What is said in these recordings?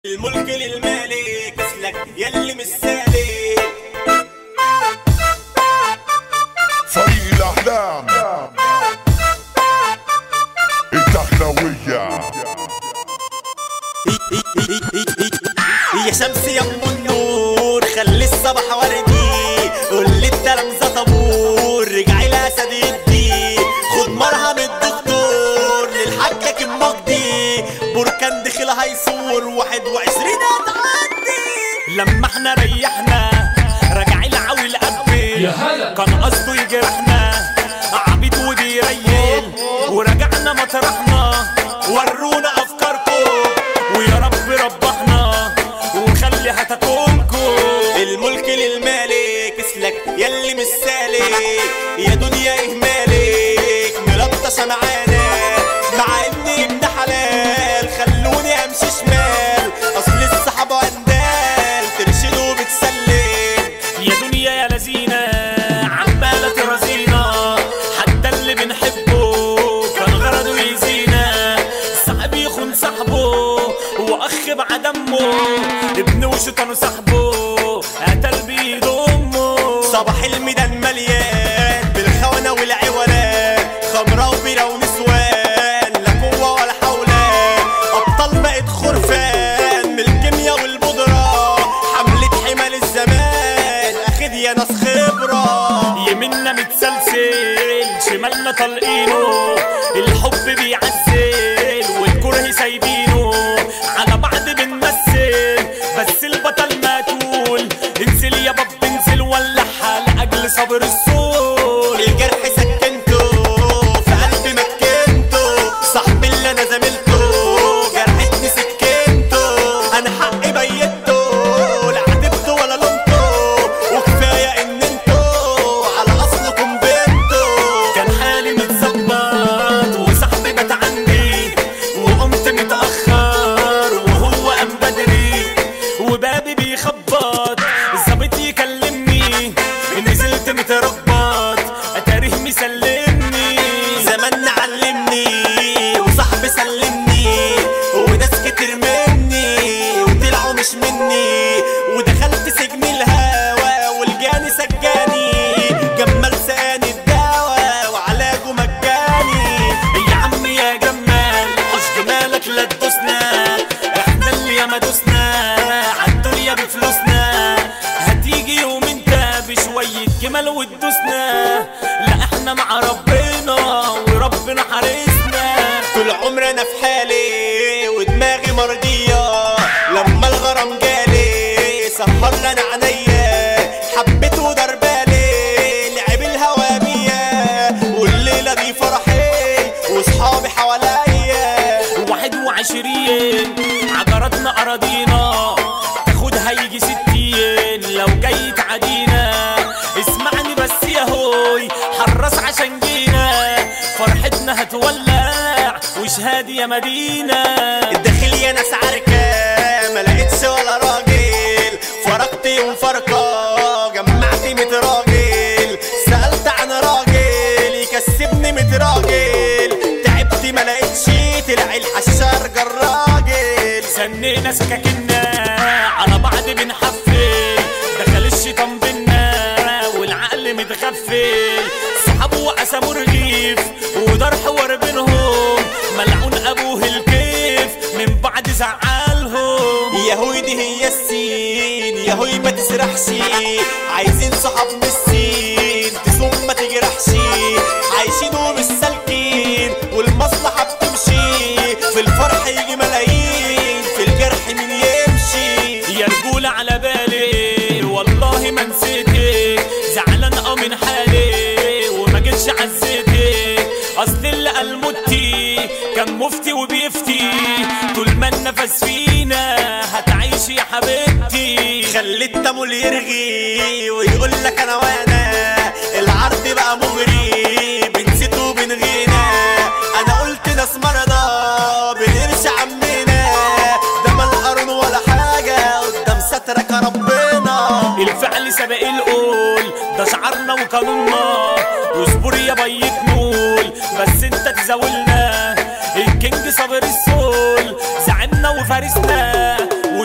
الملك للمالك اسلك يلي مش سالك فريق الأحلام الدخلوية يا شمس يا ام النور خلي الصبح وردي قول لي التلامذة طابور رجعي لاسد يدي خد مرهم الدكتور للحاجة كم مجدي بركان دخل هيصور واحد وعشرين هتعدي لما احنا ريحنا راجعين العوي قبل يا هلا. كان قصده يجرحنا عبيد وبيريل ورجعنا مطرحنا ورونا افكاركم ويا رب ربحنا وخلي هتكونكم الملك للمالك اسلك يلي مش سالك يا دنيا اهمالك ملطشه معانا مع اني ابن حلال خلوني امشي شمال اصل الصحابه اندال ترشد وبتسلم يا دنيا يا لذينة عمالة ترازينا حتى اللي بنحبه كان غرضه يزينا صاحب يخون صاحبه واخ بعد امه ابن وشيطان صاحبه قتل بيد امه صباح الميدان مليان بالخونة والعوانات خمرة وبيرة ونسوان لا قوة ولا حولان أبطال بقت خرفان من الكيمياء والبودرة حملة حمال الزمان أخد يا ناس خبرة يمنا متسلسل شمالنا طلقينه الحب بيعزل والكره سايبينه على بعض بنمثل بس البطل مقتول انزل يا باب انزل ولعها لأجل صبر الصول الجرح سكنته في قلبي مكنته صاحبي اللي انا زميلته جرحتني سكنته انا حقي بيته لا عاتبته ولا لومته وكفايه ان انتوا على اصلكم بنتوا كان حالي متظبط وصاحبي بات عندي وقمت متاخر وهو قام بدري وبابي بيخبط الظابط يكلمني نزلت متربط اتاريه مسلمني زمان علمني وصاحبي سلمني وناس كتير مني وطلعوا مش مني ودخلت سجن الهوى والجاني سجاني جمال ساني الدواء وعلاجه مجاني يا عم يا جمال حش جمالك لا تدوسنا احنا اللي ياما دوسنا عالدنيا بفلوسنا هتيجي يوم انت بشوية جمال وتدوسنا لا احنا مع ربنا وربنا حارسنا طول عمرنا في حالي ودماغي مرضية لما الغرام جالي سهر لنا عينيا حبيت ودربالي لعب الهوامية والليلة دي فرحي وصحابي حواليا واحد وعشرين عجرتنا أراضينا تاخدها يجي ستين لو جاي تعدينا اسمعني بس يا هوي حرص عشان جينا فرحتنا هتولع وشهادي يا مدينة الداخل يا ناس عركة ما لقيتش ولا راجل فرقت يوم فرقة جمعت ميت راجل سألت عن راجل يكسبني ميت راجل تعبت ما لقيتش طلع الحشار جراجل سنينا سكاكنا على بعض بنحفل دخل الشيطان بينا والعقل متغفل سحبوا وقسموا رغيف ودار حوار بينهم ملعون ابوه الكيف من بعد زعلهم يا هوي دي هي السين يا هوي ما تسرحش عايزين صحاب من السين تصوم ما تجرحش عايشين ومش سالكين والمصلحة بتمشي في الفرح يجي ملايين في الجرح مين يمشي يا رجولة على بالي والله ما نسيتك زعلان اه من حالي وما جيتش عزيتك اصل اللي قال متي كان مفتي وبيفتي طول ما النفس فينا هتعيش يا حبيبتي خلي التمول يرغي ويقول لك انا وانا العرض بقى مغري بنسيت وبنغينا انا قلت ناس مرضى بنرش عمنا ده ما القرن ولا حاجه قدام سترك يا ربنا الفعل سبق القول ده شعارنا وقانوننا واصبر يا بيت نول بس انت تزاولنا الكينج صابر السول زعلنا وفارسنا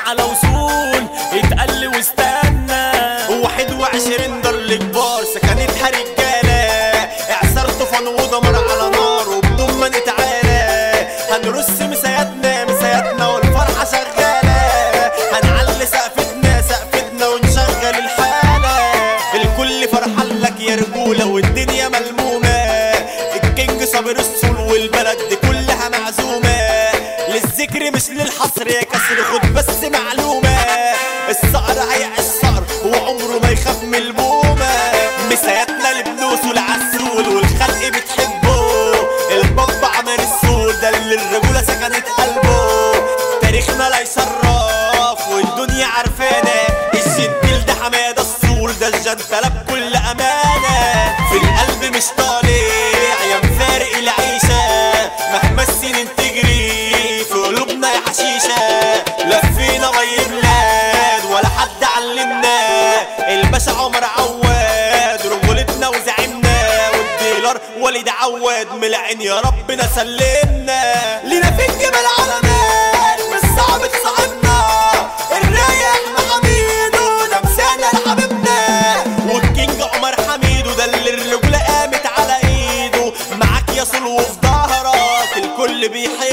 على وصول اتقل واستنى واحد وعشرين دار لكبار سكنتها رجالة اعصار طوفان ودمر على نار وبدون ما نتعالى هنرص مساياتنا مساياتنا والفرحة شغالة هنعلي سقفتنا سقفتنا ونشغل الحالة الكل فرحان لك يا رجولة والدنيا ملمومة الكينج صابر السول والبلد دي كلها معزومة للذكر مش للحصر يا كسر خد بس معلومة الصقر هيعيش الصقر وعمره ما يخاف من البومة مساياتنا لبلوس والعسول والخلق بتحبه البابا عمر السول ده اللي الرجولة سكنت قلبه تاريخنا لا يشرف والدنيا عارفانا الجنتل ده حمادة السول ده الجنتلة بكل أمانة في القلب مش طالع يا مفارق العيشة مهما السنين تجري في قلوبنا يا حشيشة لفينا مي بلاد ولا حد علمنا الباشا عمر عواد رجولتنا وزعمنا والديلر وليد عواد ملعن يا ربنا سلمنا لينا في الجبل علامات مش صعب تصاحبنا الرايق احنا حميدو ده مسانا لحبيبنا والكينج عمر حميدو ده اللي الرجولة قامت على ايده معاك يا صلو في ظهرك الكل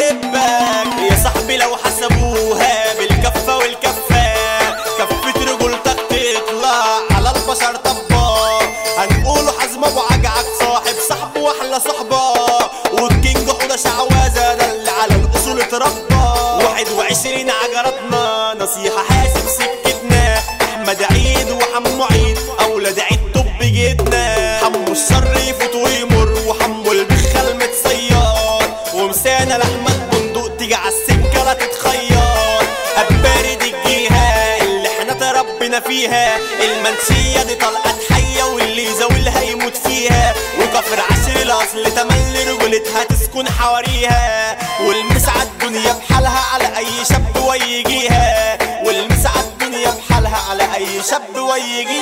بيحبك يا صاحبي لو حسبوها بالكفة والكفة كفة رجولتك تطلع على البشر طبا هنقوله حزم ابو عجعك صاحب صاحبه واحلى صحبه والكينج حوده شعوذه ده اللي على الاصول اتربى واحد وعشرين عجرتنا نصيحه حاسب سكتنا احمد عيد وحمو عيد اولاد عيد طب جدنا حمو الشر يفوت ويمر وحمو البخل متصير ومسانا لاحمد بندق تيجي على السكه لا تتخير أبارد الجهة اللي احنا تربينا فيها المنسية دي طلقت حية واللي يزاولها يموت فيها وكفر عشر الأصل تملي رجولتها تسكن حواريها والمسعى الدنيا بحالها على أي شاب ويجيها والمسعى الدنيا بحالها على أي شاب ويجيها